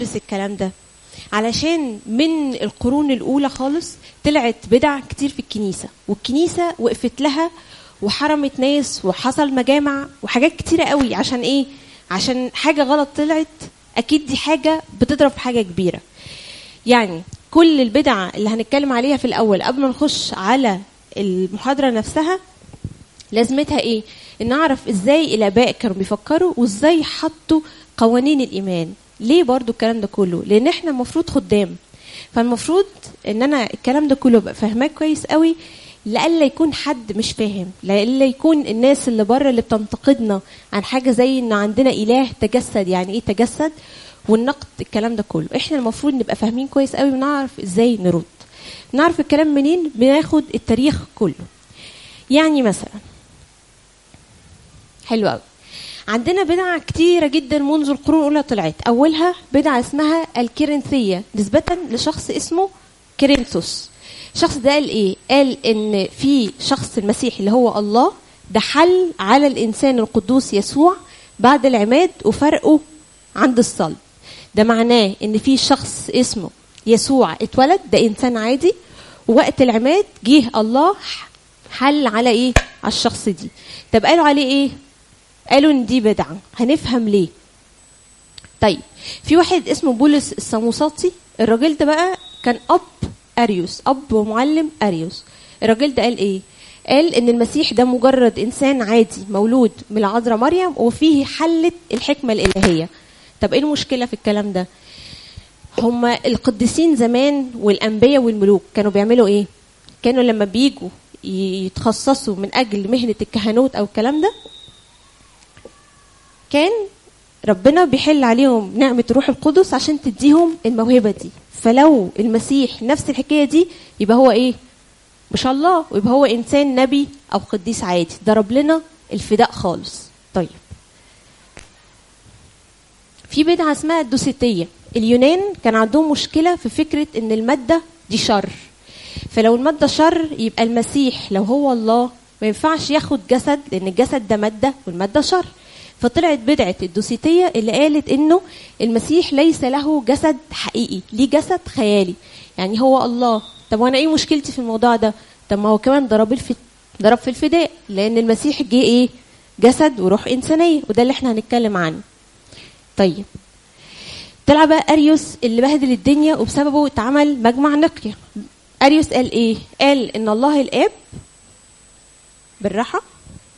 بس الكلام ده علشان من القرون الاولى خالص طلعت بدع كتير في الكنيسه والكنيسه وقفت لها وحرمت ناس وحصل مجامع وحاجات كتيره قوي عشان ايه عشان حاجه غلط طلعت اكيد دي حاجه بتضرب في حاجه كبيره يعني كل البدع اللي هنتكلم عليها في الاول قبل ما نخش على المحاضره نفسها لازمتها ايه ان نعرف ازاي الاباء كانوا بيفكروا وازاي حطوا قوانين الايمان ليه برضو الكلام ده كله لان احنا المفروض خدام فالمفروض ان انا الكلام ده كله ابقى فاهماه كويس قوي لألا يكون حد مش فاهم لألا يكون الناس اللي بره اللي بتنتقدنا عن حاجة زي ان عندنا إله تجسد يعني ايه تجسد والنقد الكلام ده كله احنا المفروض نبقى فاهمين كويس قوي ونعرف ازاي نرد نعرف الكلام منين بناخد التاريخ كله يعني مثلا حلو قوي عندنا بدع كتيرة جدا منذ القرون الأولى طلعت أولها بدعة اسمها الكيرنثية نسبة لشخص اسمه كيرنثوس الشخص ده قال إيه؟ قال إن في شخص المسيح اللي هو الله ده حل على الإنسان القدوس يسوع بعد العماد وفرقه عند الصلب ده معناه إن في شخص اسمه يسوع اتولد ده إنسان عادي ووقت العماد جه الله حل على إيه؟ على الشخص دي طب قالوا عليه إيه؟ قالوا ان دي بدعه هنفهم ليه طيب في واحد اسمه بولس السموساطي الراجل ده بقى كان اب اريوس اب ومعلم اريوس الراجل ده قال ايه قال ان المسيح ده مجرد انسان عادي مولود من العذراء مريم وفيه حلت الحكمه الالهيه طب ايه المشكله في الكلام ده هما القديسين زمان والانبياء والملوك كانوا بيعملوا ايه كانوا لما بيجوا يتخصصوا من اجل مهنه الكهنوت او الكلام ده كان ربنا بيحل عليهم نعمة روح القدس عشان تديهم الموهبة دي فلو المسيح نفس الحكاية دي يبقى هو ايه مش الله ويبقى هو انسان نبي او قديس عادي ضرب لنا الفداء خالص طيب في بدعة اسمها الدوسيتية اليونان كان عندهم مشكلة في فكرة ان المادة دي شر فلو المادة شر يبقى المسيح لو هو الله ما ينفعش ياخد جسد لان الجسد ده مادة والمادة شر فطلعت بدعة الدوسيتية اللي قالت انه المسيح ليس له جسد حقيقي ليه جسد خيالي يعني هو الله طب وانا ايه مشكلتي في الموضوع ده طب ما هو كمان ضرب الف... ضرب في الفداء لان المسيح جه ايه جسد وروح انسانيه وده اللي احنا هنتكلم عنه طيب طلع بقى اريوس اللي بهدل الدنيا وبسببه اتعمل مجمع نقيا اريوس قال ايه قال ان الله الاب بالراحه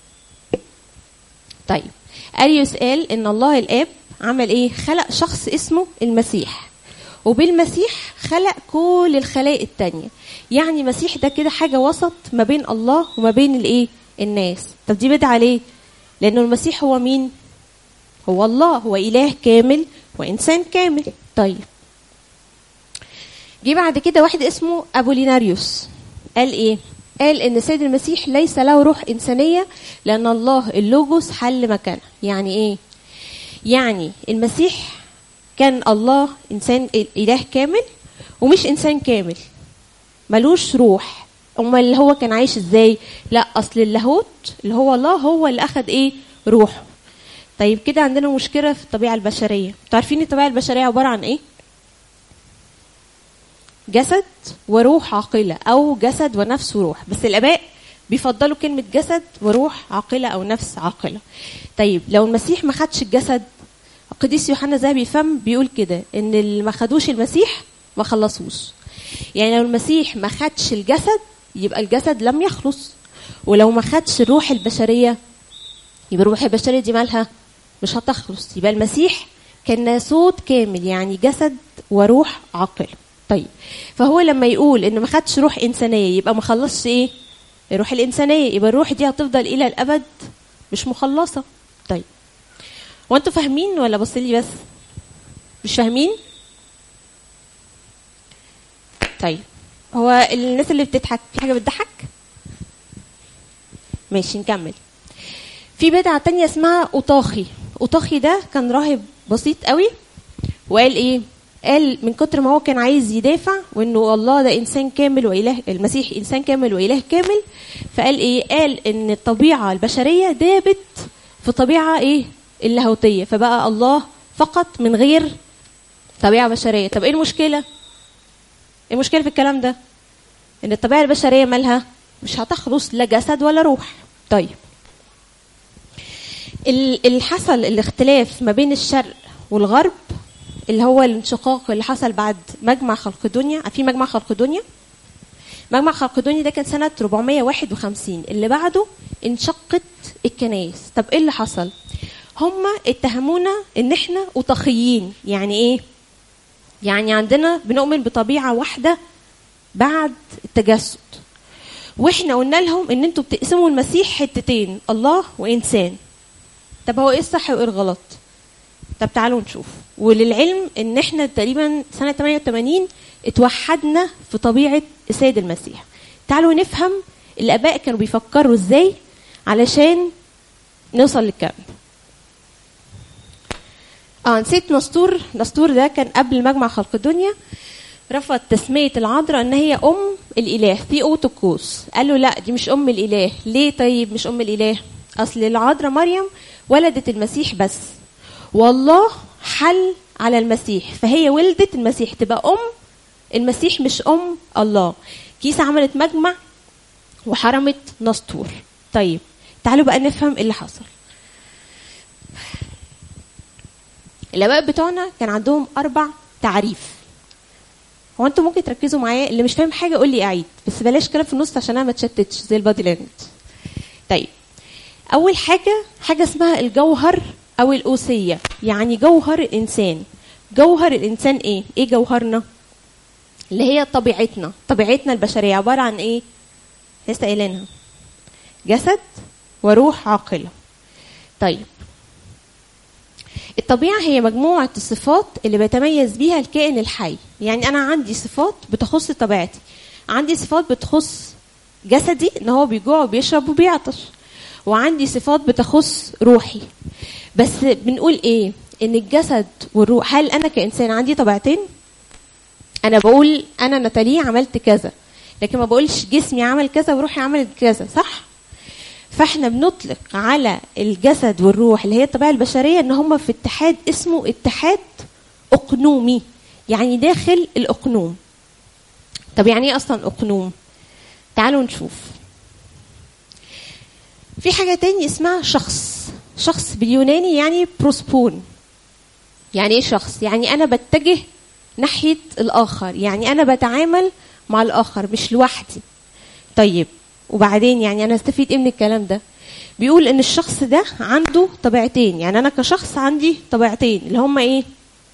طيب اريوس قال ان الله الاب عمل ايه خلق شخص اسمه المسيح وبالمسيح خلق كل الخلائق التانية يعني المسيح ده كده حاجة وسط ما بين الله وما بين الايه الناس طب دي بدعة ليه لانه المسيح هو مين هو الله هو اله كامل وانسان كامل طيب جه بعد كده واحد اسمه ابوليناريوس قال ايه قال ان السيد المسيح ليس له روح انسانيه لان الله اللوجوس حل مكانه يعني ايه يعني المسيح كان الله انسان اله كامل ومش انسان كامل ملوش روح امال اللي هو كان عايش ازاي لا اصل اللاهوت اللي هو الله هو اللي اخد ايه روحه طيب كده عندنا مشكله في الطبيعه البشريه انتوا عارفين الطبيعه البشريه عباره عن ايه جسد وروح عاقلة أو جسد ونفس وروح بس الآباء بيفضلوا كلمة جسد وروح عاقلة أو نفس عاقلة طيب لو المسيح ما خدش الجسد القديس يوحنا ذهبي الفم بيقول كده إن اللي ما خدوش المسيح ما خلصوش يعني لو المسيح ما خدش الجسد يبقى الجسد لم يخلص ولو ما خدش الروح البشرية يبقى الروح البشرية دي مالها مش هتخلص يبقى المسيح كان ناسوت كامل يعني جسد وروح عاقله طيب فهو لما يقول ان ما خدش روح انسانيه يبقى ما خلصش ايه الروح الانسانيه يبقى الروح دي هتفضل الى الابد مش مخلصه طيب وانتوا فاهمين ولا بص لي بس مش فاهمين طيب هو الناس اللي بتضحك في حاجه بتضحك ماشي نكمل في بدعه تانية اسمها اوطاخي اوطاخي ده كان راهب بسيط قوي وقال ايه قال من كتر ما هو كان عايز يدافع وانه الله ده انسان كامل واله المسيح انسان كامل واله كامل فقال ايه قال ان الطبيعه البشريه دابت في طبيعه ايه اللاهوتيه فبقى الله فقط من غير طبيعه بشريه طب ايه المشكله ايه المشكله في الكلام ده ان الطبيعه البشريه مالها مش هتخلص لا جسد ولا روح طيب ال- اللي حصل الاختلاف ما بين الشرق والغرب اللي هو الانشقاق اللي حصل بعد مجمع خلق دنيا في مجمع خلق دنيا مجمع خلق دنيا ده كان سنة 451 اللي بعده انشقت الكنائس طب ايه اللي حصل هم اتهمونا ان احنا أطخيين يعني ايه يعني عندنا بنؤمن بطبيعة واحدة بعد التجسد واحنا قلنا لهم ان انتوا بتقسموا المسيح حتتين الله وانسان طب هو ايه الصح وايه الغلط طب تعالوا نشوف وللعلم ان احنا تقريبا سنه 88 اتوحدنا في طبيعه السيد المسيح تعالوا نفهم الاباء كانوا بيفكروا ازاي علشان نوصل للكلام ده. اه نسيت نسطور نسطور ده كان قبل مجمع خلق الدنيا رفض تسمية العذراء ان هي ام الاله ثيوتوكوس قالوا لا دي مش ام الاله ليه طيب مش ام الاله اصل العذراء مريم ولدت المسيح بس والله حل على المسيح فهي ولدت المسيح تبقى ام المسيح مش ام الله كيسة عملت مجمع وحرمت نسطور طيب تعالوا بقى نفهم ايه اللي حصل الاباء بتوعنا كان عندهم اربع تعريف هو انتوا ممكن تركزوا معايا اللي مش فاهم حاجه قول لي اعيد بس بلاش كلام في النص عشان انا ما اتشتتش زي البادي لانجوج طيب اول حاجه حاجه اسمها الجوهر او الاوسيه يعني جوهر الانسان جوهر الانسان ايه ايه جوهرنا اللي هي طبيعتنا طبيعتنا البشريه عباره عن ايه لسه قايلينها جسد وروح عاقله طيب الطبيعة هي مجموعة الصفات اللي بيتميز بيها الكائن الحي يعني أنا عندي صفات بتخص طبيعتي عندي صفات بتخص جسدي إن هو بيجوع وبيشرب وبيعطش وعندي صفات بتخص روحي بس بنقول إيه إن الجسد والروح هل أنا كإنسان عندي طبيعتين أنا بقول أنا نتالي عملت كذا لكن ما بقولش جسمي عمل كذا وروحي عملت كذا صح فاحنا بنطلق على الجسد والروح اللي هي الطبيعه البشريه ان هم في اتحاد اسمه اتحاد اقنومي يعني داخل الاقنوم طب يعني ايه اصلا اقنوم تعالوا نشوف في حاجه تاني اسمها شخص شخص باليوناني يعني بروسبون يعني ايه شخص يعني انا بتجه ناحيه الاخر يعني انا بتعامل مع الاخر مش لوحدي طيب وبعدين يعني انا استفيد ايه من الكلام ده بيقول ان الشخص ده عنده طبيعتين يعني انا كشخص عندي طبيعتين اللي هما ايه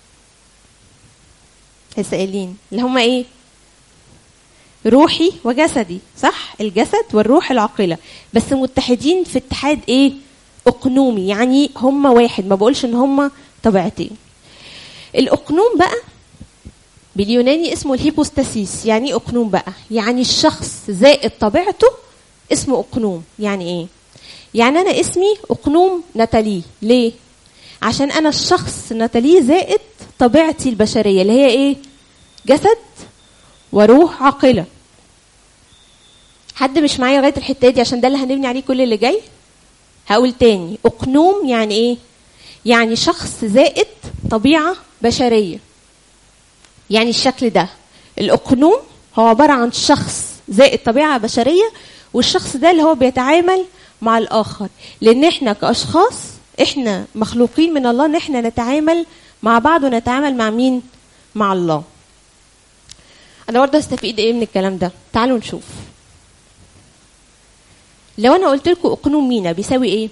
لسه قايلين اللي هما ايه روحي وجسدي صح الجسد والروح العاقله بس متحدين في اتحاد ايه اقنومي يعني هما واحد ما بقولش ان هما طبيعتين الاقنوم بقى باليوناني اسمه الهيبوستاسيس يعني ايه اقنوم بقى يعني الشخص زائد طبيعته اسمه اقنوم يعني ايه يعني انا اسمي اقنوم ناتالي ليه عشان انا الشخص ناتالي زائد طبيعتي البشريه اللي هي ايه جسد وروح عاقله حد مش معايا لغايه الحته دي عشان ده اللي هنبني عليه كل اللي جاي هقول تاني اقنوم يعني ايه يعني شخص زائد طبيعه بشريه يعني الشكل ده الاقنوم هو عباره عن شخص زائد طبيعه بشريه والشخص ده اللي هو بيتعامل مع الاخر لان احنا كاشخاص احنا مخلوقين من الله ان احنا نتعامل مع بعض ونتعامل مع مين مع الله انا برضه استفيد ايه من الكلام ده تعالوا نشوف لو انا قلت لكم اقنوم مينا بيساوي ايه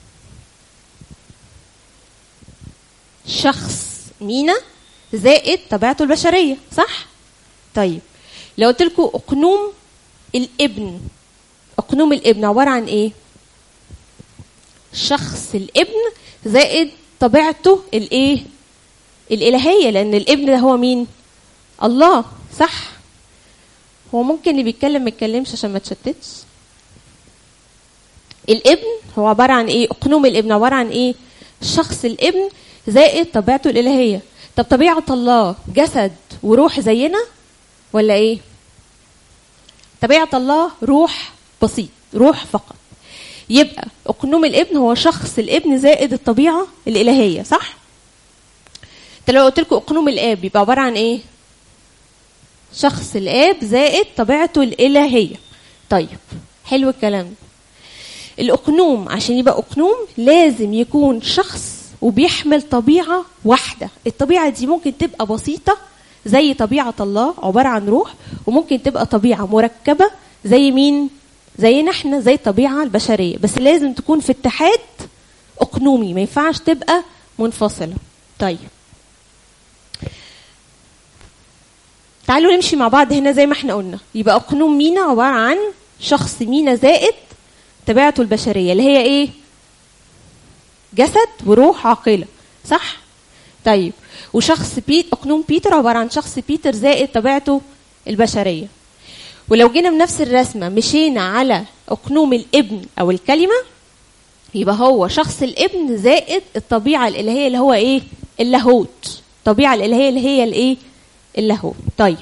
شخص مينا زائد طبيعته البشريه صح طيب لو قلت لكم اقنوم الابن اقنوم الابن عباره عن ايه شخص الابن زائد طبيعته الايه الالهيه لان الابن ده هو مين الله صح هو ممكن اللي بيتكلم ما يتكلمش عشان ما تشتتش الابن هو عباره عن ايه اقنوم الابن عباره عن ايه شخص الابن زائد طبيعته الالهيه طب طبيعه الله جسد وروح زينا ولا ايه طبيعه الله روح بسيط روح فقط يبقى اقنوم الابن هو شخص الابن زائد الطبيعه الالهيه صح انت لو قلت لكم اقنوم الاب يبقى عباره عن ايه شخص الاب زائد طبيعته الالهيه طيب حلو الكلام ده الاقنوم عشان يبقى اقنوم لازم يكون شخص وبيحمل طبيعه واحده الطبيعه دي ممكن تبقى بسيطه زي طبيعه الله عباره عن روح وممكن تبقى طبيعه مركبه زي مين زينا احنا زي الطبيعه البشريه بس لازم تكون في اتحاد اقنومي ما ينفعش تبقى منفصله طيب تعالوا نمشي مع بعض هنا زي ما احنا قلنا يبقى اقنوم مينا عباره عن شخص مينا زائد طبيعته البشريه اللي هي ايه جسد وروح عاقله صح طيب وشخص بيت اقنوم بيتر عباره عن شخص بيتر زائد طبيعته البشريه ولو جينا بنفس الرسمه مشينا على اقنوم الابن او الكلمه يبقى هو شخص الابن زائد الطبيعه الالهيه اللي هو ايه اللاهوت الطبيعه الالهيه اللي هي الايه اللاهوت طيب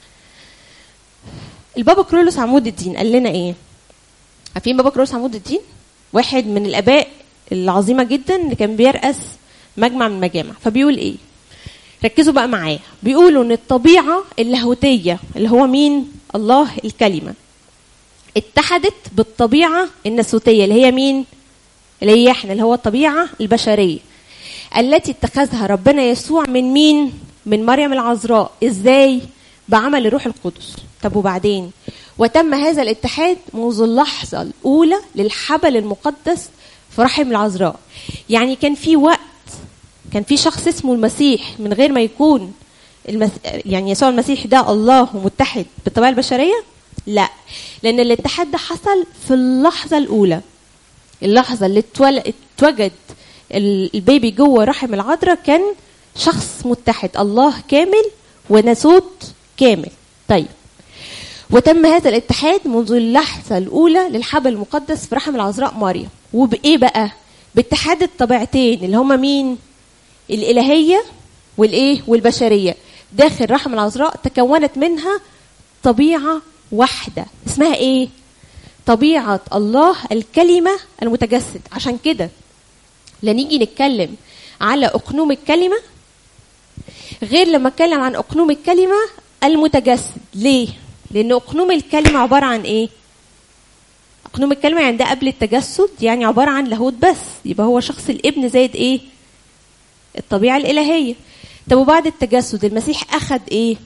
البابا كرولوس عمود الدين قال لنا ايه عارفين بابا كرولوس عمود الدين واحد من الاباء العظيمه جدا اللي كان بيرأس مجمع من المجامع فبيقول ايه ركزوا بقى معايا بيقولوا ان الطبيعه اللاهوتيه اللي هو مين الله الكلمه اتحدت بالطبيعه الناسوتيه اللي هي مين اللي هي احنا اللي هو الطبيعه البشريه التي اتخذها ربنا يسوع من مين من مريم العذراء ازاي بعمل الروح القدس طب وبعدين وتم هذا الاتحاد منذ اللحظه الاولى للحبل المقدس في رحم العذراء يعني كان في وقت كان في شخص اسمه المسيح من غير ما يكون المس... يعني يسوع المسيح ده الله ومتحد بالطبيعه البشريه لا لان الاتحاد ده حصل في اللحظه الاولى اللحظه اللي اتول... اتوجد البيبي جوه رحم العذراء كان شخص متحد الله كامل وناسوت كامل طيب وتم هذا الاتحاد منذ اللحظة الأولى للحبل المقدس في رحم العذراء مريم وبإيه بقى؟ باتحاد الطبيعتين اللي هما مين؟ الإلهية والإيه؟ والبشرية داخل رحم العذراء تكونت منها طبيعة واحدة اسمها إيه؟ طبيعة الله الكلمة المتجسد عشان كده لا نيجي نتكلم على أقنوم الكلمة غير لما اتكلم عن أقنوم الكلمة المتجسد ليه؟ لأن أقنوم الكلمة عبارة عن إيه؟ أقنوم الكلمة يعني ده قبل التجسد يعني عبارة عن لاهوت بس يبقى هو شخص الابن زائد إيه؟ الطبيعة الإلهية طب وبعد التجسد المسيح أخذ إيه؟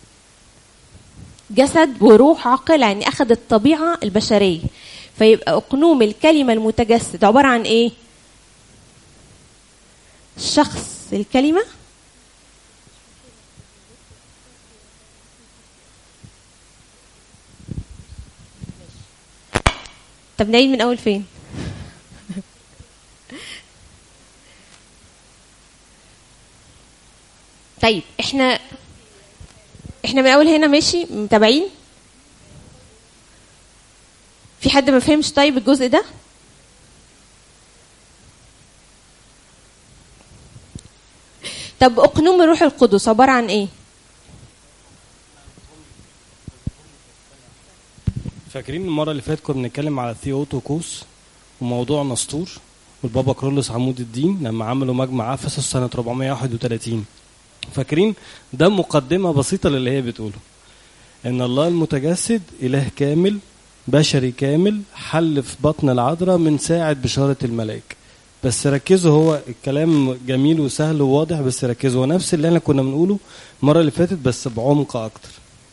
جسد وروح عاقلة يعني أخذ الطبيعة البشرية فيبقى أقنوم الكلمة المتجسد عبارة عن إيه؟ شخص الكلمة طب نعيد من اول فين طيب احنا احنا من اول هنا ماشي متابعين في حد ما فهمش طيب الجزء ده طب اقنوم الروح القدس عباره عن ايه فاكرين المرة اللي فاتت كنا بنتكلم على ثيوتوكوس وموضوع نسطور والبابا كرولوس عمود الدين لما عملوا مجمع افسس سنة 431 فاكرين ده مقدمة بسيطة للي هي بتقوله ان الله المتجسد اله كامل بشري كامل حل في بطن العذراء من ساعة بشارة الملائكة بس ركزوا هو الكلام جميل وسهل وواضح بس ركزوا هو نفس اللي احنا كنا بنقوله المرة اللي فاتت بس بعمق اكتر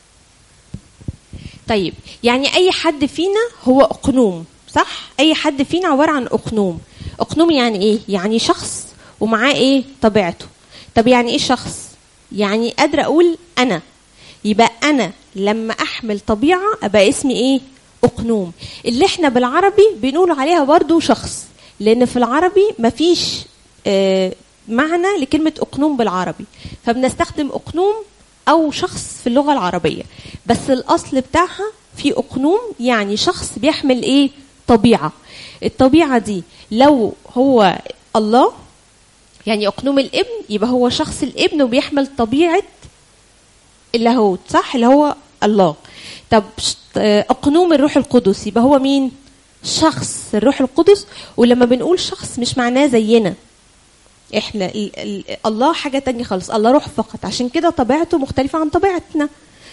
طيب يعني اي حد فينا هو اقنوم صح اي حد فينا عباره عن اقنوم اقنوم يعني ايه يعني شخص ومعاه ايه طبيعته طب يعني ايه شخص يعني قادره اقول انا يبقى انا لما احمل طبيعه ابقى اسمي ايه اقنوم اللي احنا بالعربي بنقول عليها برضو شخص لان في العربي مفيش آه معنى لكلمه اقنوم بالعربي فبنستخدم اقنوم او شخص في اللغه العربيه بس الاصل بتاعها في اقنوم يعني شخص بيحمل ايه طبيعه الطبيعه دي لو هو الله يعني اقنوم الابن يبقى هو شخص الابن وبيحمل طبيعه اللاهوت صح اللي هو الله طب اقنوم الروح القدس يبقى هو مين شخص الروح القدس ولما بنقول شخص مش معناه زينا احنا ال ال الله حاجه تانية خالص الله روح فقط عشان كده طبيعته مختلفه عن طبيعتنا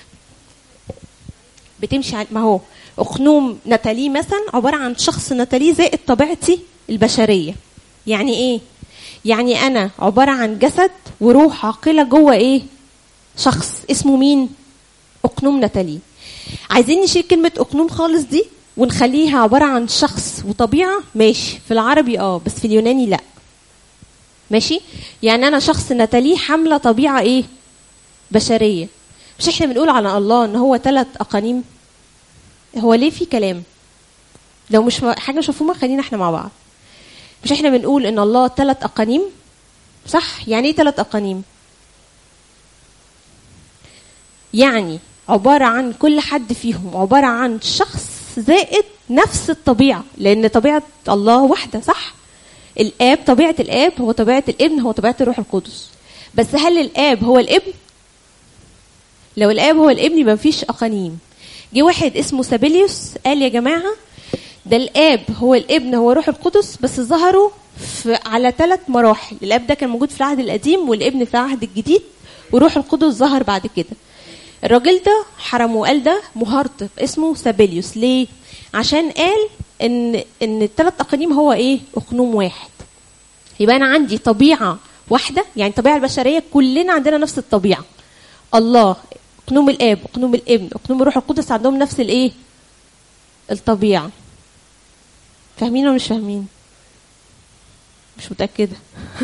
بتمشي عن ما هو اخنوم نتالي مثلا عباره عن شخص نتالي زائد طبيعتي البشريه يعني ايه يعني انا عباره عن جسد وروح عاقله جوه ايه شخص اسمه مين اقنوم نتالي عايزين نشيل كلمه اقنوم خالص دي ونخليها عباره عن شخص وطبيعه ماشي في العربي اه بس في اليوناني لا ماشي يعني انا شخص نتالي حامله طبيعه ايه بشريه مش احنا بنقول على الله ان هو ثلاث اقانيم هو ليه في كلام لو مش م- حاجه مش مفهومه خلينا احنا مع بعض مش احنا بنقول ان الله ثلاث اقانيم صح يعني ايه ثلاث اقانيم يعني عباره عن كل حد فيهم عباره عن شخص زائد نفس الطبيعه لان طبيعه الله واحده صح الاب طبيعه الاب هو طبيعه الابن هو طبيعه الروح القدس بس هل الاب هو الابن لو الاب هو الابن يبقى مفيش اقانيم جه واحد اسمه سابيليوس قال يا جماعه ده الاب هو الابن هو روح القدس بس ظهروا في على ثلاث مراحل الاب ده كان موجود في العهد القديم والابن في العهد الجديد وروح القدس ظهر بعد كده الراجل ده حرمه وقال ده مهرطق اسمه سابيليوس ليه عشان قال ان ان الثلاث اقانيم هو ايه اقنوم واحد يبقى انا عندي طبيعه واحده يعني الطبيعه البشريه كلنا عندنا نفس الطبيعه الله اقنوم الاب اقنوم الابن اقنوم الروح القدس عندهم نفس الايه الطبيعه فاهمين ولا مش فاهمين مش متاكده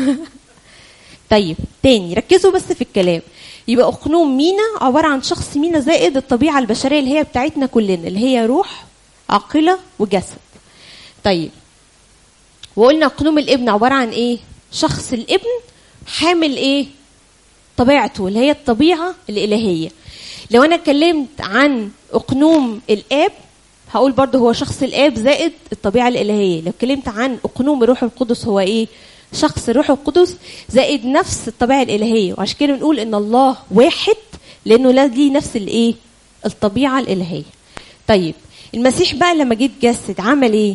طيب تاني ركزوا بس في الكلام يبقى اقنوم مينا عباره عن شخص مينا زائد الطبيعه البشريه اللي هي بتاعتنا كلنا اللي هي روح عاقله وجسد طيب وقلنا اقنوم الابن عباره عن ايه شخص الابن حامل ايه طبيعته اللي هي الطبيعه الالهيه لو انا اتكلمت عن اقنوم الاب هقول برضه هو شخص الاب زائد الطبيعه الالهيه لو اتكلمت عن اقنوم الروح القدس هو ايه شخص الروح القدس زائد نفس الطبيعه الالهيه وعشان كده بنقول ان الله واحد لانه لا ليه نفس الايه الطبيعه الالهيه طيب المسيح بقى لما جه اتجسد عمل ايه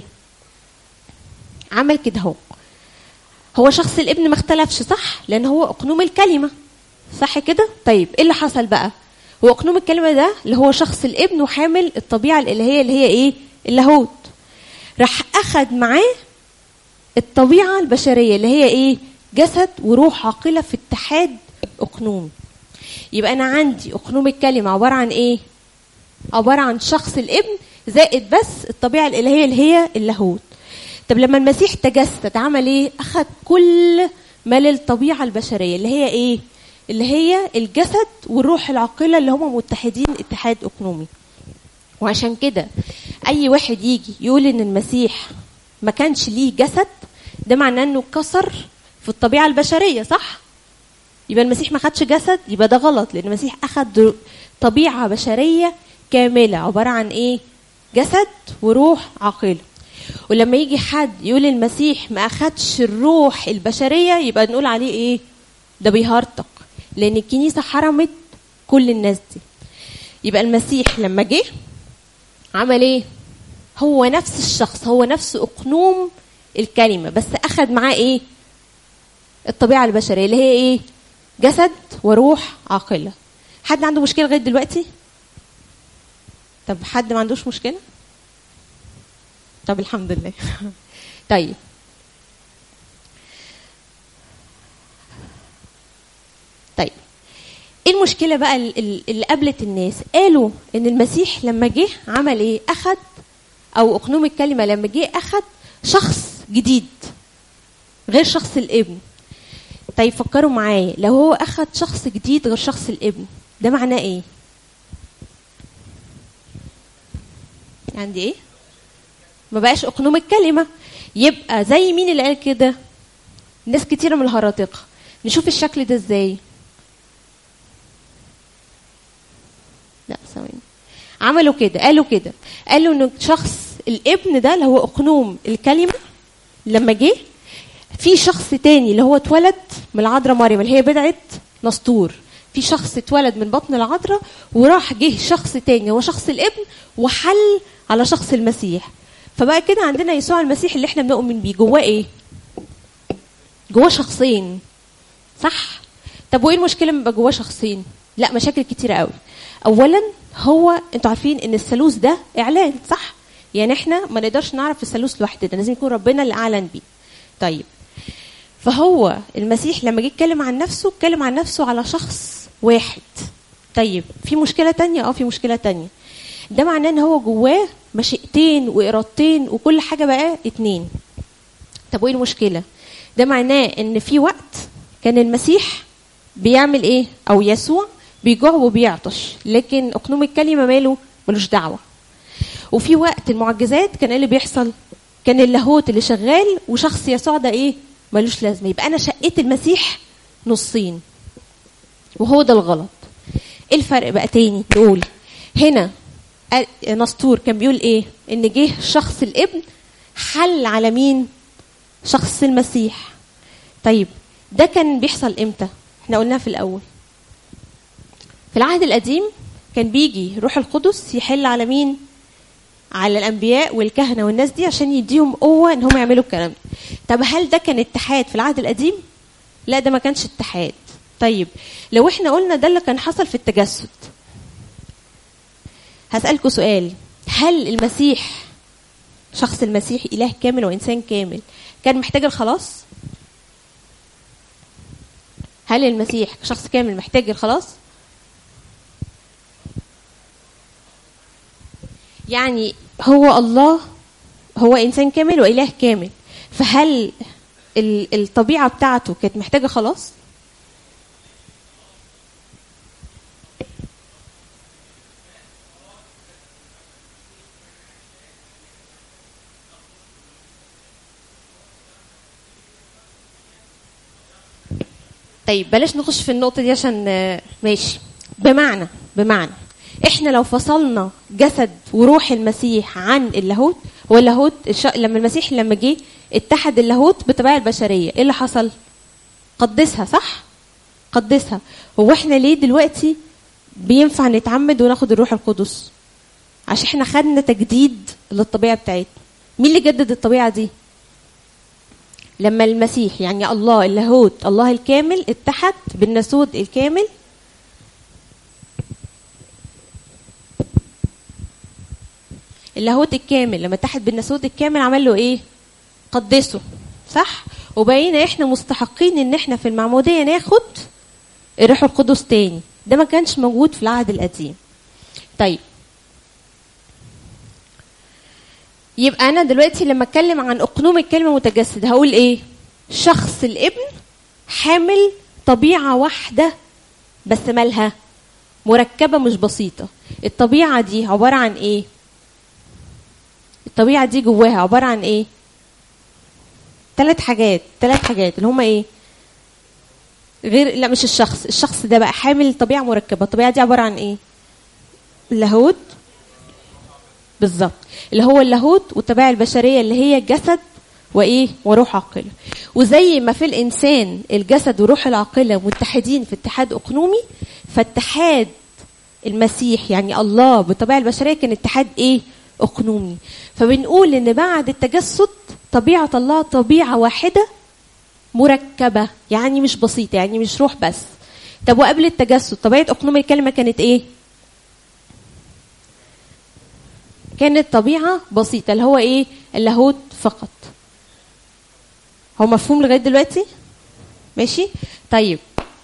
عمل كده هو هو شخص الابن ما اختلفش صح لان هو اقنوم الكلمه صح كده طيب ايه اللي حصل بقى هو اقنوم الكلمه ده اللي هو شخص الابن وحامل الطبيعه الالهيه اللي هي ايه اللاهوت راح اخد معاه الطبيعه البشريه اللي هي ايه جسد وروح عاقله في اتحاد اقنوم يبقى انا عندي اقنوم الكلمه عباره عن ايه عباره عن شخص الابن زائد بس الطبيعه الالهيه اللي هي اللاهوت طب لما المسيح تجسد عمل ايه اخذ كل ما للطبيعه البشريه اللي هي ايه اللي هي الجسد والروح العاقله اللي هم متحدين اتحاد اقنومي وعشان كده اي واحد يجي يقول ان المسيح ما كانش ليه جسد ده معناه انه كسر في الطبيعه البشريه صح يبقى المسيح ما خدش جسد يبقى ده غلط لان المسيح اخذ طبيعه بشريه كامله عباره عن ايه جسد وروح عاقله ولما يجي حد يقول المسيح ما اخدش الروح البشريه يبقى نقول عليه ايه ده بيهرطق لان الكنيسه حرمت كل الناس دي يبقى المسيح لما جه عمل ايه هو نفس الشخص هو نفس اقنوم الكلمه بس اخد معاه ايه الطبيعه البشريه اللي هي ايه جسد وروح عاقله حد عنده مشكله لغايه دلوقتي طب حد ما عندوش مشكله طب الحمد لله طيب طيب ايه المشكله بقى ال- ال- اللي قابلت الناس قالوا ان المسيح لما جه عمل ايه اخد او اقنوم الكلمه لما جه اخد شخص جديد غير شخص الابن طيب فكروا معايا لو هو اخد شخص جديد غير شخص الابن ده معناه ايه عندي ايه ما بقاش اقنوم الكلمه يبقى زي مين اللي قال كده ناس كتيره من الهراطقه نشوف الشكل ده ازاي لا ثواني عملوا كده قالوا كده قالوا ان شخص الابن ده اللي هو اقنوم الكلمه لما جه في شخص تاني اللي هو اتولد من العذراء مريم اللي هي بدعه نسطور في شخص اتولد من بطن العذراء وراح جه شخص تاني هو شخص الابن وحل على شخص المسيح فبقى كده عندنا يسوع المسيح اللي احنا بنؤمن بيه جواه ايه جواه شخصين صح طب وايه المشكله لما يبقى جواه شخصين لا مشاكل كتيره قوي اولا هو انتوا عارفين ان الثالوث ده اعلان صح يعني احنا ما نقدرش نعرف الثالوث لوحدنا لازم يكون ربنا اللي اعلن بيه طيب فهو المسيح لما جه يتكلم عن نفسه اتكلم عن نفسه على شخص واحد طيب في مشكله تانية اه في مشكله تانية ده معناه ان هو جواه مشيئتين وارادتين وكل حاجه بقى اتنين طب وايه المشكله ده معناه ان في وقت كان المسيح بيعمل ايه او يسوع بيجوع وبيعطش لكن اقنوم الكلمه ماله ملوش دعوه وفي وقت المعجزات كان ايه اللي بيحصل كان اللاهوت اللي شغال وشخص يسوع ده ايه ملوش لازمه يبقى انا شقيت المسيح نصين وهو ده الغلط ايه الفرق بقى تاني نقول هنا نسطور كان بيقول ايه ان جه شخص الابن حل على مين شخص المسيح طيب ده كان بيحصل امتى احنا قلناها في الاول في العهد القديم كان بيجي روح القدس يحل على مين على الانبياء والكهنه والناس دي عشان يديهم قوه ان هم يعملوا الكلام ده طب هل ده كان اتحاد في العهد القديم لا ده ما كانش اتحاد طيب لو احنا قلنا ده اللي كان حصل في التجسد هسألكوا سؤال هل المسيح شخص المسيح إله كامل وإنسان كامل كان محتاج الخلاص؟ هل المسيح شخص كامل محتاج الخلاص؟ يعني هو الله هو إنسان كامل وإله كامل فهل الطبيعة بتاعته كانت محتاجة خلاص؟ طيب بلاش نخش في النقطه دي عشان ماشي بمعنى بمعنى احنا لو فصلنا جسد وروح المسيح عن اللاهوت هو اللاهوت الش... لما المسيح لما جه اتحد اللاهوت بالطبيعه البشريه ايه اللي حصل قدسها صح قدسها هو احنا ليه دلوقتي بينفع نتعمد وناخد الروح القدس عشان احنا خدنا تجديد للطبيعه بتاعتنا مين اللي جدد الطبيعه دي لما المسيح يعني الله اللاهوت الله الكامل اتحد بالناسوت الكامل اللاهوت الكامل لما اتحد بالناسوت الكامل عمل له ايه قدسه صح وبقينا احنا مستحقين ان احنا في المعموديه ناخد الروح القدس تاني ده ما كانش موجود في العهد القديم طيب يبقى انا دلوقتي لما اتكلم عن اقنوم الكلمه متجسد هقول ايه شخص الابن حامل طبيعه واحده بس مالها مركبه مش بسيطه الطبيعه دي عباره عن ايه الطبيعه دي جواها عباره عن ايه ثلاث حاجات ثلاث حاجات اللي هما ايه غير لا مش الشخص الشخص ده بقى حامل طبيعه مركبه الطبيعه دي عباره عن ايه اللاهوت بالظبط اللي هو اللاهوت والطبيعه البشريه اللي هي جسد وايه وروح عاقله وزي ما في الانسان الجسد وروح العاقله متحدين في اتحاد اقنومي فاتحاد المسيح يعني الله بالطبيعه البشريه كان اتحاد ايه اقنومي فبنقول ان بعد التجسد طبيعه الله طبيعه واحده مركبه يعني مش بسيطه يعني مش روح بس طب وقبل التجسد طبيعه اقنوم الكلمه كانت ايه كانت طبيعه بسيطه اللي هو ايه اللاهوت فقط هو مفهوم لغايه دلوقتي ماشي طيب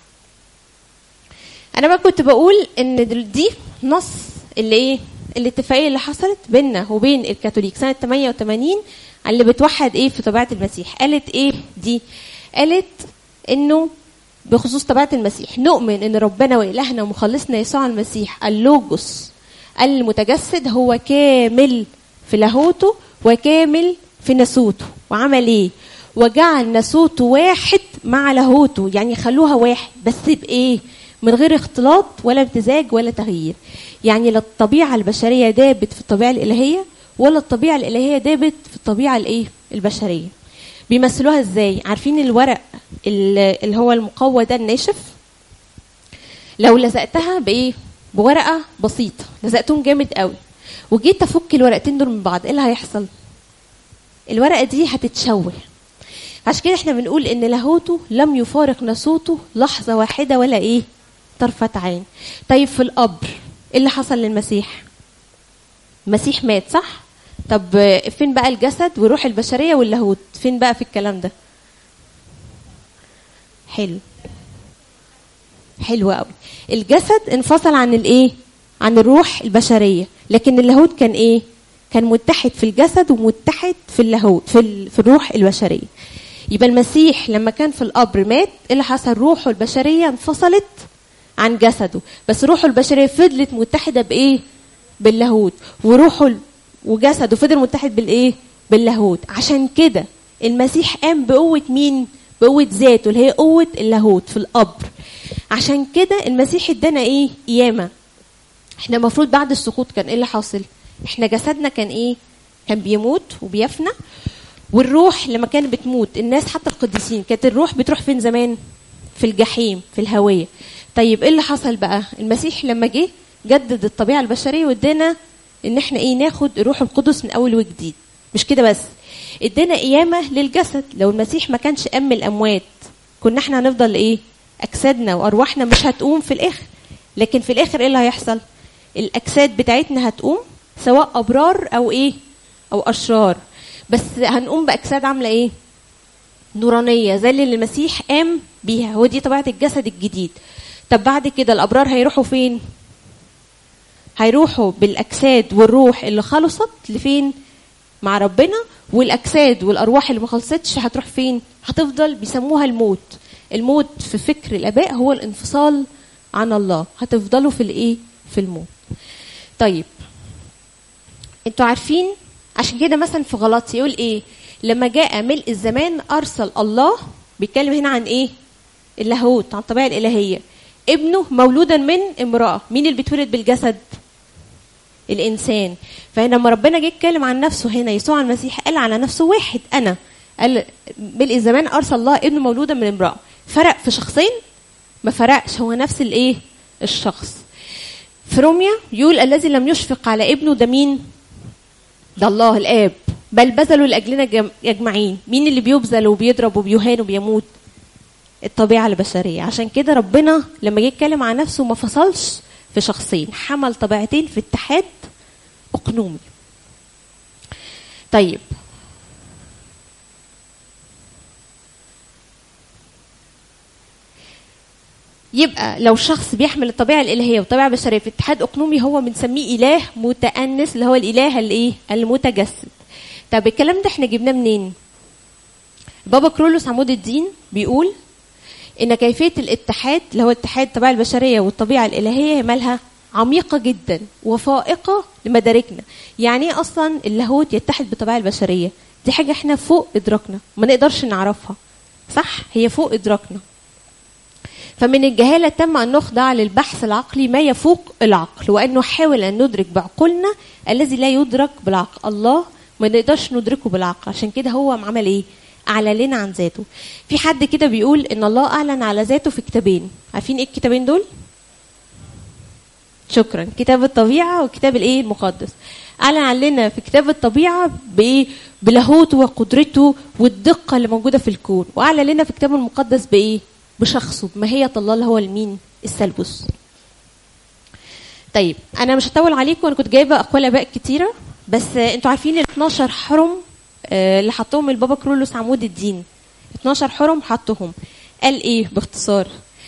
انا بقى كنت بقول ان دي نص اللي ايه الاتفاقيه اللي حصلت بيننا وبين الكاثوليك سنه 88 اللي بتوحد ايه في طبيعه المسيح قالت ايه دي قالت انه بخصوص طبيعه المسيح نؤمن ان ربنا والهنا ومخلصنا يسوع المسيح اللوجوس المتجسد هو كامل في لاهوته وكامل في ناسوته وعمل ايه وجعل ناسوته واحد مع لاهوته يعني خلوها واحد بس بايه من غير اختلاط ولا امتزاج ولا تغيير يعني لا الطبيعه البشريه دابت في الطبيعه الالهيه ولا الطبيعه الالهيه دابت في الطبيعه الايه البشريه بيمثلوها ازاي عارفين الورق اللي هو المقوى ده الناشف لو لزقتها بايه بورقه بسيطه لزقتهم جامد قوي وجيت افك الورقتين دول من بعض ايه اللي هيحصل الورقه دي هتتشوه عشان كده احنا بنقول ان لاهوته لم يفارق ناسوته لحظه واحده ولا ايه طرفه عين طيب في القبر ايه اللي حصل للمسيح المسيح مات صح طب آه، فين بقى الجسد والروح البشريه واللاهوت فين بقى في الكلام ده حلو حلو قوي الجسد انفصل عن الايه عن الروح البشريه لكن اللاهوت كان ايه كان متحد في الجسد ومتحد في اللاهوت في, ال... في الروح البشريه يبقى المسيح لما كان في القبر مات ايه اللي حصل روحه البشريه انفصلت عن جسده بس روحه البشريه فضلت متحده بايه باللاهوت وروحه ال- وجسده فضل متحد بالايه باللاهوت عشان كده المسيح قام بقوه مين بقوه ذاته اللي هي قوه اللاهوت في القبر عشان كده المسيح ادانا ايه قيامه احنا المفروض بعد السقوط كان ايه اللي حاصل احنا جسدنا كان ايه كان بيموت وبيفنى والروح لما كانت بتموت الناس حتى القديسين كانت الروح بتروح فين زمان في الجحيم في الهوية طيب ايه اللي حصل بقى المسيح لما جه جدد الطبيعة البشرية وادانا ان احنا ايه ناخد الروح القدس من اول وجديد مش كده بس ادانا قيامة للجسد لو المسيح ما كانش قام الاموات كنا احنا هنفضل ايه اجسادنا وارواحنا مش هتقوم في الاخر لكن في الاخر ايه اللي هيحصل الاجساد بتاعتنا هتقوم سواء ابرار او ايه او اشرار بس هنقوم باجساد عامله ايه نورانيه زي اللي المسيح قام بيها هو دي طبيعه الجسد الجديد طب بعد كده الابرار هيروحوا فين هيروحوا بالاجساد والروح اللي خلصت لفين مع ربنا والاجساد والارواح اللي ما خلصتش هتروح فين هتفضل بيسموها الموت الموت في فكر الاباء هو الانفصال عن الله هتفضلوا في الايه في الموت طيب انتوا عارفين عشان كده مثلا في غلطي يقول ايه لما جاء ملء الزمان ارسل الله بيتكلم هنا عن ايه اللاهوت عن الطبيعه الالهيه ابنه مولودا من امراه مين اللي بيتولد بالجسد الانسان فهنا لما ربنا جه يتكلم عن نفسه هنا يسوع المسيح قال على نفسه واحد انا قال ملء الزمان ارسل الله ابنه مولودا من امراه فرق في شخصين ما فرقش هو نفس الايه الشخص في روميا يقول الذي لم يشفق على ابنه ده مين ده الله الاب بل بذلوا لاجلنا جم- اجمعين مين اللي بيبذل وبيضرب وبيهان وبيموت الطبيعه البشريه عشان كده ربنا لما جه يتكلم عن نفسه ما فصلش في شخصين حمل طبيعتين في اتحاد اقنومي طيب يبقى لو شخص بيحمل الطبيعه الالهيه والطبيعه البشريه في اتحاد اقنومي هو بنسميه اله متانس اللي هو الاله الايه المتجسد طب الكلام ده احنا جبناه منين بابا كرولوس عمود الدين بيقول ان كيفيه الاتحاد اللي هو اتحاد الطبيعه البشريه والطبيعه الالهيه هي مالها عميقه جدا وفائقه لمداركنا يعني ايه اصلا اللاهوت يتحد بالطبيعه البشريه دي حاجه احنا فوق ادراكنا ما نقدرش نعرفها صح هي فوق ادراكنا فمن الجهالة تم أن نخضع للبحث العقلي ما يفوق العقل وأن نحاول أن ندرك بعقولنا الذي لا يدرك بالعقل الله ما نقدرش ندركه بالعقل عشان كده هو عمل إيه أعلن لنا عن ذاته في حد كده بيقول إن الله أعلن على ذاته في كتابين عارفين إيه الكتابين دول شكرا كتاب الطبيعة وكتاب الإيه المقدس أعلن علينا في كتاب الطبيعة بإيه بلاهوته وقدرته والدقة اللي موجودة في الكون وأعلن لنا في كتاب المقدس بإيه بشخصه بماهية الله اللي هو المين الثالوث طيب انا مش هطول عليكم انا كنت جايبه اقوال اباء كتيره بس آه، انتوا عارفين ال 12 حرم آه، اللي حطهم البابا كرولوس عمود الدين 12 حرم حطهم قال ايه باختصار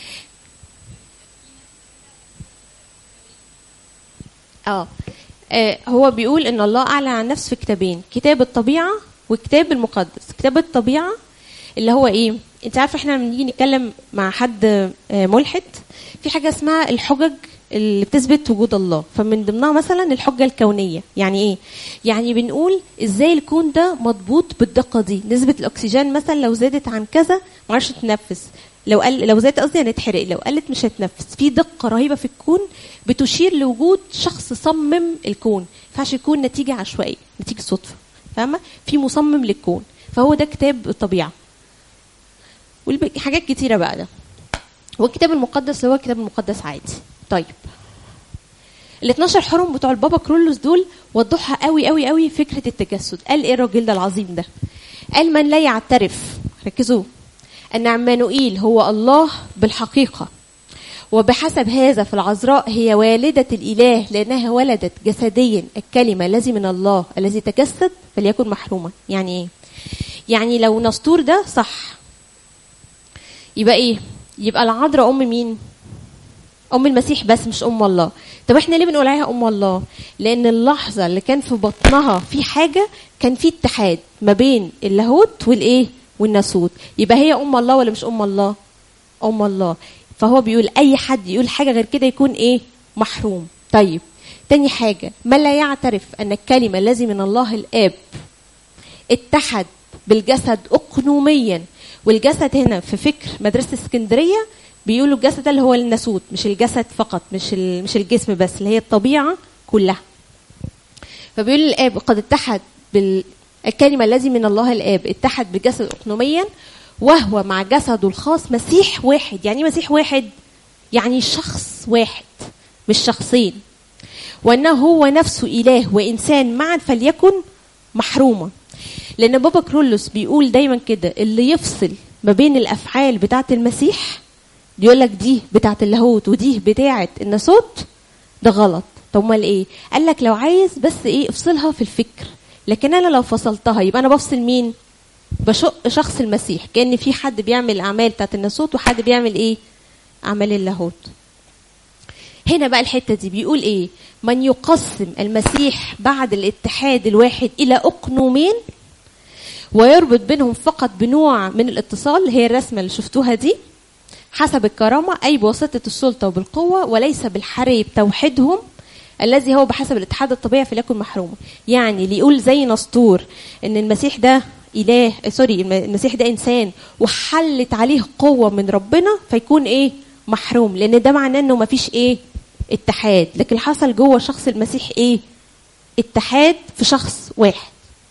اه آه، هو بيقول ان الله اعلن عن نفسه في كتابين كتاب الطبيعه وكتاب المقدس كتاب الطبيعه اللي هو ايه انت عارفه احنا لما نيجي نتكلم مع حد آه، ملحد في حاجه اسمها الحجج اللي بتثبت وجود الله فمن ضمنها مثلا الحجه الكونيه يعني ايه يعني بنقول ازاي الكون ده مضبوط بالدقه دي نسبه الاكسجين مثلا لو زادت عن كذا ما عرفش تتنفس لو قل لو زادت قصدي هنتحرق لو قلت مش هتنفس في دقه رهيبه في الكون بتشير لوجود شخص صمم الكون ما ينفعش يكون نتيجه عشوائيه نتيجه صدفه فاهمه في مصمم للكون فهو ده كتاب الطبيعه وحاجات كتيره بقى ده والكتاب المقدس اللي هو الكتاب المقدس عادي طيب ال 12 حرم بتوع البابا كرولوس دول وضحها قوي قوي قوي فكره التجسد قال ايه الراجل ده العظيم ده قال من لا يعترف ركزوا أن عمانوئيل هو الله بالحقيقة وبحسب هذا فالعذراء هي والدة الإله لأنها ولدت جسديا الكلمة الذي من الله الذي تجسد فليكن محروما يعني إيه؟ يعني لو نسطور ده صح يبقى إيه؟ يبقى العذراء أم مين؟ أم المسيح بس مش أم الله طب احنا ليه بنقول عليها أم الله؟ لأن اللحظة اللي كان في بطنها في حاجة كان في اتحاد ما بين اللاهوت والإيه؟ والناسوت يبقى هي أم الله ولا مش أم الله؟ أم الله فهو بيقول اي حد يقول حاجه غير كده يكون ايه محروم طيب تاني حاجه من لا يعترف ان الكلمه الذي من الله الاب اتحد بالجسد اقنوميا والجسد هنا في فكر مدرسه اسكندريه بيقولوا الجسد ده اللي هو الناسوت مش الجسد فقط مش مش الجسم بس اللي هي الطبيعه كلها فبيقول الاب قد اتحد بالكلمه الذي من الله الاب اتحد بالجسد اقنوميا وهو مع جسده الخاص مسيح واحد يعني مسيح واحد يعني شخص واحد مش شخصين وانه هو نفسه اله وانسان معا فليكن محروما لان بابا كرولوس بيقول دايما كده اللي يفصل ما بين الافعال بتاعه المسيح يقول لك دي بتاعه اللاهوت ودي بتاعه الناسوت ده غلط طب امال ايه قال لك لو عايز بس ايه افصلها في الفكر لكن انا لو فصلتها يبقى انا بفصل مين بشق شخص المسيح كان في حد بيعمل الاعمال بتاعت الناسوت وحد بيعمل ايه اعمال اللاهوت هنا بقى الحته دي بيقول ايه من يقسم المسيح بعد الاتحاد الواحد الى اقنومين ويربط بينهم فقط بنوع من الاتصال هي الرسمه اللي شفتوها دي حسب الكرامه اي بواسطه السلطه وبالقوه وليس بالحري بتوحيدهم الذي هو بحسب الاتحاد الطبيعي فليكن محروما يعني اللي يقول زي نسطور ان المسيح ده اله سوري المسيح ده انسان وحلت عليه قوه من ربنا فيكون ايه محروم لان ده معناه انه مفيش ايه اتحاد لكن حصل جوه شخص المسيح ايه اتحاد في شخص واحد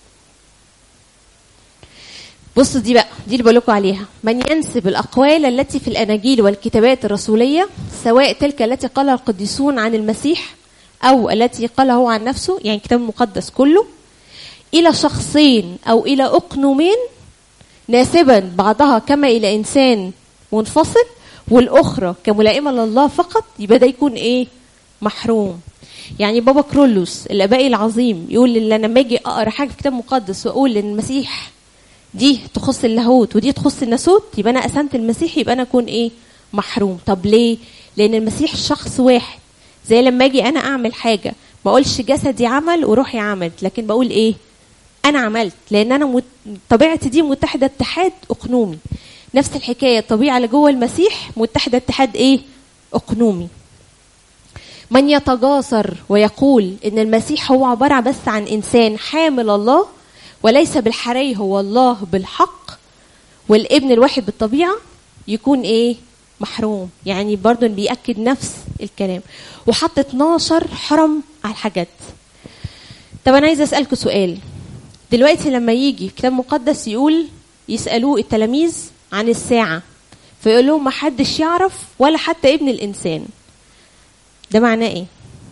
بصوا دي بقى دي اللي بقول لكم عليها من ينسب الاقوال التي في الاناجيل والكتابات الرسوليه سواء تلك التي قالها القديسون عن المسيح او التي قالها هو عن نفسه يعني الكتاب المقدس كله الى شخصين او الى اقنومين ناسبا بعضها كما الى انسان منفصل والاخرى كملائمه لله فقط يبقى ده يكون ايه محروم يعني بابا كرولوس الابائي العظيم يقول ان لما اجي اقرا حاجه في كتاب مقدس واقول ان المسيح دي تخص اللاهوت ودي تخص الناسوت يبقى انا قسمت المسيح يبقى انا اكون ايه محروم طب ليه لان المسيح شخص واحد زي لما اجي انا اعمل حاجه ما اقولش جسدي عمل وروحي عملت لكن بقول ايه انا عملت لان انا مت... طبيعتي دي متحده اتحاد اقنومي نفس الحكايه الطبيعه اللي جوه المسيح متحده اتحاد ايه اقنومي من يتجاسر ويقول ان المسيح هو عباره بس عن انسان حامل الله وليس بالحري هو الله بالحق والابن الواحد بالطبيعه يكون ايه محروم يعني برضه بيأكد نفس الكلام وحط 12 حرم على الحاجات طب انا عايزه اسالكم سؤال دلوقتي لما يجي كتاب مقدس يقول يسالوه التلاميذ عن الساعه فيقول لهم ما حدش يعرف ولا حتى ابن الانسان ده معناه ايه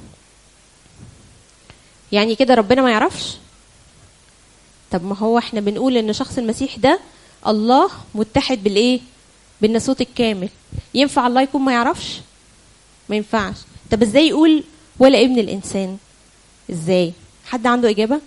يعني كده ربنا ما يعرفش طب ما هو احنا بنقول ان شخص المسيح ده الله متحد بالايه بالناسوت الكامل ينفع الله يكون ما يعرفش ما ينفعش طب ازاي يقول ولا ابن الانسان ازاي حد عنده اجابه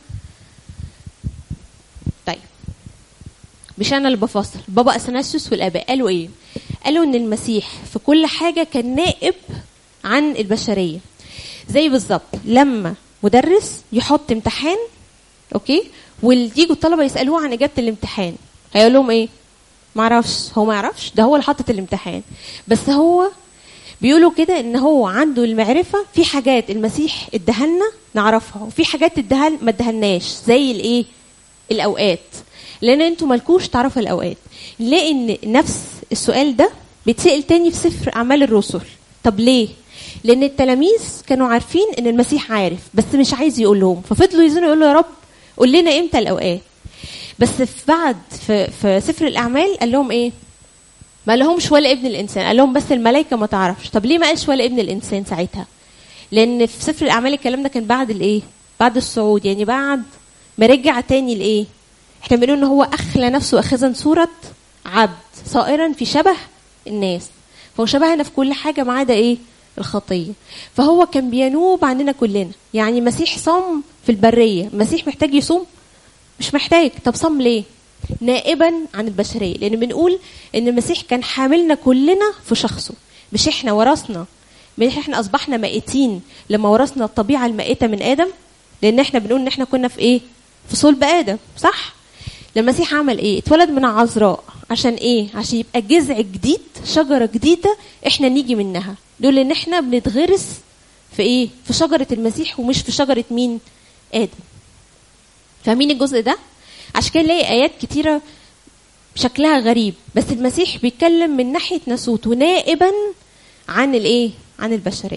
طيب مش انا اللي بفصل بابا اثناسيوس والاباء قالوا ايه قالوا ان المسيح في كل حاجه كان نائب عن البشريه زي بالظبط لما مدرس يحط امتحان اوكي ويجوا الطلبه يسالوه عن اجابه الامتحان هيقول لهم ايه ما اعرفش هو ما يعرفش ده هو اللي حاطط الامتحان بس هو بيقولوا كده ان هو عنده المعرفه في حاجات المسيح اداها لنا نعرفها وفي حاجات اداها ما اداهالناش زي الايه الاوقات لان انتوا مالكوش تعرفوا الاوقات نلاقي ان نفس السؤال ده بيتسال تاني في سفر اعمال الرسل طب ليه لان التلاميذ كانوا عارفين ان المسيح عارف بس مش عايز يقول لهم ففضلوا يزنوا يقولوا يا رب قول لنا امتى الاوقات بس في بعد في, في سفر الاعمال قال لهم ايه ما لهمش ولا ابن الانسان قال لهم بس الملائكه ما تعرفش طب ليه ما قالش ولا ابن الانسان ساعتها لان في سفر الاعمال الكلام ده كان بعد الايه بعد الصعود يعني بعد ما رجع تاني لايه احنا بنقول ان هو اخلى نفسه اخذا صوره عبد صائرا في شبه الناس فهو شبهنا في كل حاجه ما عدا ايه الخطيه فهو كان بينوب عننا كلنا يعني مسيح صام في البريه مسيح محتاج يصوم مش محتاج طب صام ليه نائبا عن البشريه لان بنقول ان المسيح كان حاملنا كلنا في شخصه مش احنا ورثنا مش احنا اصبحنا مائتين لما ورثنا الطبيعه المائته من ادم لان احنا بنقول ان احنا كنا في ايه في صلب ادم صح لما المسيح عمل ايه اتولد من عذراء عشان ايه عشان يبقى جذع جديد شجره جديده احنا نيجي منها دول ان احنا بنتغرس في ايه في شجره المسيح ومش في شجره مين ادم فاهمين الجزء ده عشان كده نلاقي ايات كتيره شكلها غريب بس المسيح بيتكلم من ناحيه ناسوت ونائبا عن الايه عن البشريه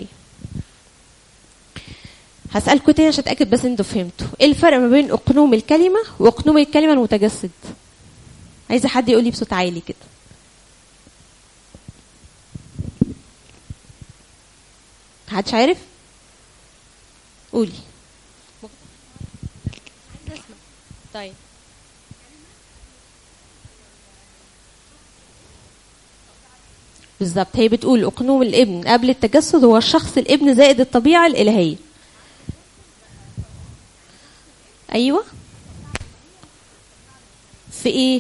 هسألكوا تاني عشان اتاكد بس انتوا فهمتوا ايه الفرق ما بين اقنوم الكلمه واقنوم الكلمه المتجسد عايزه حد يقول لي بصوت عالي كده محدش عارف قولي طيب بالظبط هي بتقول اقنوم الابن قبل التجسد هو الشخص الابن زائد الطبيعه الالهيه ايوه في ايه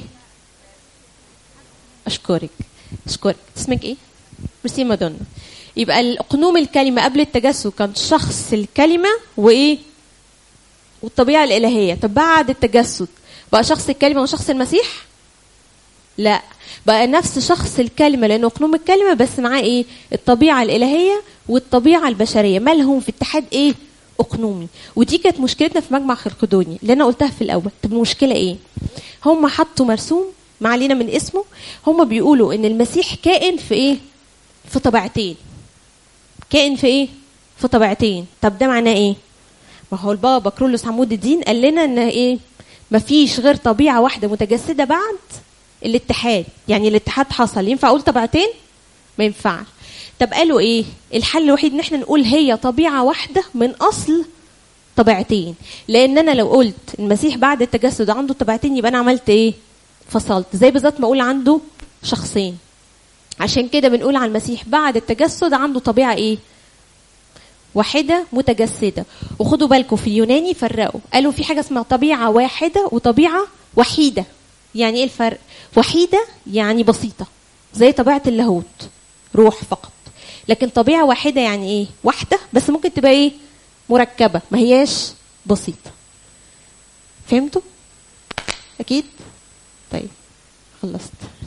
اشكرك اشكرك اسمك ايه ميرسي مادونا يبقى الاقنوم الكلمه قبل التجسد كان شخص الكلمه وايه والطبيعه الالهيه طب بعد التجسد بقى شخص الكلمه وشخص المسيح لا بقى نفس شخص الكلمه لان اقنوم الكلمه بس معاه ايه الطبيعه الالهيه والطبيعه البشريه مالهم في اتحاد ايه اقنومي ودي كانت مشكلتنا في مجمع خلقدوني اللي انا قلتها في الاول طب المشكله ايه هم حطوا مرسوم ما علينا من اسمه هم بيقولوا ان المسيح كائن في ايه في طبيعتين كائن في ايه في طبيعتين طب ده معناه ايه ما هو البابا كرولوس عمود الدين قال لنا ان ايه مفيش غير طبيعه واحده متجسده بعد الاتحاد يعني الاتحاد حصل ينفع اقول طبيعتين ما ينفعش طب قالوا ايه الحل الوحيد ان احنا نقول هي طبيعه واحده من اصل طبيعتين لان انا لو قلت المسيح بعد التجسد عنده طبيعتين يبقى انا عملت ايه فصلت زي بالظبط ما اقول عنده شخصين عشان كده بنقول على المسيح بعد التجسد عنده طبيعه ايه واحده متجسده وخدوا بالكم في اليوناني فرقوا قالوا في حاجه اسمها طبيعه واحده وطبيعه وحيده يعني ايه الفرق وحيده يعني بسيطه زي طبيعه اللاهوت روح فقط لكن طبيعه واحده يعني ايه واحده بس ممكن تبقى ايه مركبه ما هياش بسيطه فهمتوا اكيد طيب خلصت